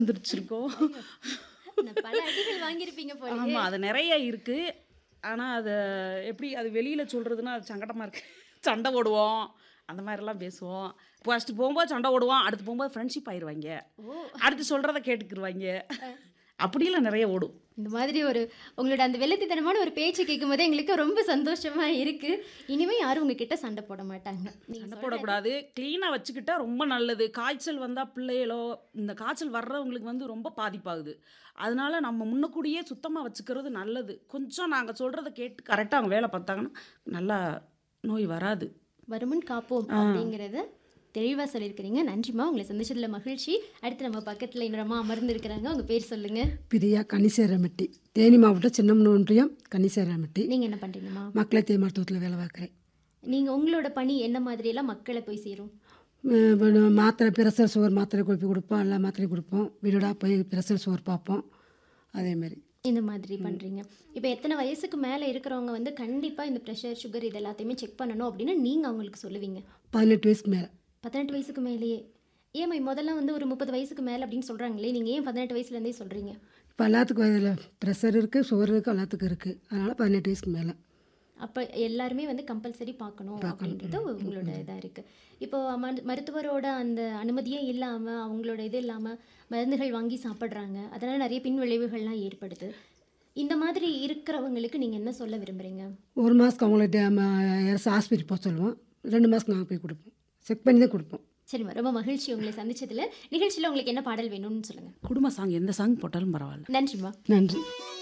வந்துருச்சிருக்கோம் நான் பல அடிகள் வாங்கியிருப்பீங்க போல ஆமாம் அது நிறைய இருக்குது ஆனால் அதை எப்படி அது வெளியில் சொல்கிறதுனா அது சங்கடமாக இருக்குது சண்டை போடுவோம் அந்த மாதிரிலாம் பேசுவோம் ஃபஸ்ட்டு போகும்போது சண்டை ஓடுவோம் அடுத்து போகும்போது ஃப்ரெண்ட்ஷிப் ஆயிடுவாங்க ஓ அடுத்து சொல்கிறத கேட்டுக்கிருவாங்க அப்படியெல்லாம் நிறைய ஓடும் இந்த மாதிரி ஒரு உங்களோட அந்த வெள்ளத்தித்தனமான ஒரு பேச்சு கேட்கும்போது எங்களுக்கு ரொம்ப சந்தோஷமா இருக்கு இனிமே யாரும் உங்ககிட்ட சண்டை போட மாட்டாங்க நீங்க சண்டை சொல்ற- போடக்கூடாது க்ளீனாக வச்சுக்கிட்டா ரொம்ப நல்லது காய்ச்சல் வந்தால் பிள்ளைகளோ இந்த காய்ச்சல் வர்றவங்களுக்கு வந்து ரொம்ப பாதிப்பாகுது அதனால நம்ம முன்னக்கூடியே சுத்தமாக வச்சுக்கிறது நல்லது கொஞ்சம் நாங்கள் சொல்கிறத கேட்டு கரெக்டாக அவங்க வேலை பார்த்தாங்கன்னா நல்லா நோய் வராது வருமுன் காப்போம் அப்படிங்கறத தெளிவா சொல்லியிருக்கிறீங்க நன்றிம்மா உங்களை சந்திச்சதுல மகிழ்ச்சி அடுத்து நம்ம பக்கத்துல இன்னொரு அம்மா அமர்ந்து இருக்கிறாங்க உங்க பேர் சொல்லுங்க பிரியா கன்னிசேரமெட்டி தேனி மாவட்டம் சின்னமனு ஒன்றியம் கன்னிசேரமெட்டி நீங்க என்ன பண்றீங்கம்மா மக்களை தே மருத்துவத்தில் வேலை பார்க்குறேன் நீங்க உங்களோட பணி என்ன மாதிரி எல்லாம் மக்களை போய் சேரும் மாத்திரை பிரஷர் சுகர் மாத்திரை குழப்பி கொடுப்போம் எல்லா மாத்திரையும் கொடுப்போம் வீடோட போய் பிரஷர் சுகர் பார்ப்போம் அதேமாரி இந்த மாதிரி பண்றீங்க இப்போ எத்தனை வயசுக்கு மேல இருக்கிறவங்க வந்து கண்டிப்பா இந்த ப்ரெஷர் சுகர் இது எல்லாத்தையுமே செக் பண்ணணும் அப்படின்னு நீங்க அவங்களுக்கு சொல்லுவீங்க பதினெட்டு வயசுக்கு மேலே பதினெட்டு வயசுக்கு மேலேயே ஏமா முதல்ல வந்து ஒரு முப்பது வயசுக்கு மேலே அப்படின்னு சொல்றாங்களே நீங்க ஏன் பதினெட்டு வயசுல இருந்தே சொல்றீங்க இப்போ எல்லாத்துக்கும் இதில் ப்ரெஷர் இருக்குது சுகர் இருக்குது எல்லாத்துக்கும் இருக்குது அதனால் பதினெட்டு வயசுக்கு மேலே அப்போ எல்லாருமே வந்து கம்பல்சரி பார்க்கணும் அப்படின்றது உங்களோட இதாக இருக்குது இப்போ மரு- மருத்துவரோட அந்த அனுமதியே இல்லாமல் அவங்களோட இது இல்லாமல் மருந்துகள் வாங்கி சாப்பிட்றாங்க அதனால் நிறைய பின் விளைவுகள்லாம் ஏற்படுது இந்த மாதிரி இருக்கிறவங்களுக்கு நீங்கள் என்ன சொல்ல விரும்புகிறீங்க ஒரு மாதத்துக்கு அவங்கள அரசு ஆஸ்பத்திரி போக சொல்லுவோம் ரெண்டு மாதத்துக்கு நாங்கள் போய் கொடுப்போம் செக் பண்ணி தான் கொடுப்போம் சரிம்மா ரொம்ப மகிழ்ச்சி உங்களை சந்திச்சதுல நிகழ்ச்சியில் உங்களுக்கு என்ன பாடல் வேணும்னு சொல்லுங்கள் குடும்ப சாங் எந்த சாங் போட்டாலும் பரவாயில்ல நன்றிம்மா நன்றி